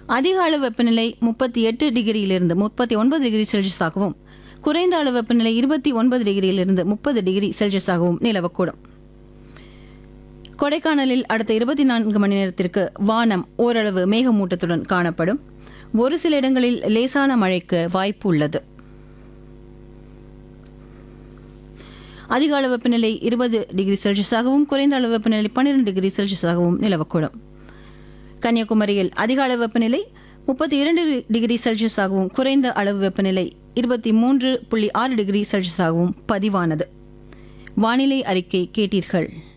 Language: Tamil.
அதிக அளவு வெப்பநிலை முப்பத்தி எட்டு டிகிரியிலிருந்து முப்பத்தி ஒன்பது டிகிரி செல்சியஸாகவும் குறைந்த அளவு வெப்பநிலை இருபத்தி ஒன்பது டிகிரியிலிருந்து முப்பது டிகிரி செல்சியஸாகவும் நிலவக்கூடும் கொடைக்கானலில் அடுத்த இருபத்தி நான்கு மணி நேரத்திற்கு வானம் ஓரளவு மேகமூட்டத்துடன் காணப்படும் ஒரு சில இடங்களில் லேசான மழைக்கு வாய்ப்பு உள்ளது அதிக அளவு வெப்பநிலை இருபது டிகிரி செல்சியஸாகவும் குறைந்த அளவு வெப்பநிலை பன்னிரண்டு டிகிரி செல்சியஸாகவும் நிலவக்கூடும் கன்னியாகுமரியில் அதிக அளவு வெப்பநிலை முப்பத்தி இரண்டு டிகிரி செல்சியஸாகவும் குறைந்த அளவு வெப்பநிலை இருபத்தி மூன்று புள்ளி ஆறு டிகிரி செல்சியஸாகவும் பதிவானது வானிலை அறிக்கை கேட்டீர்கள்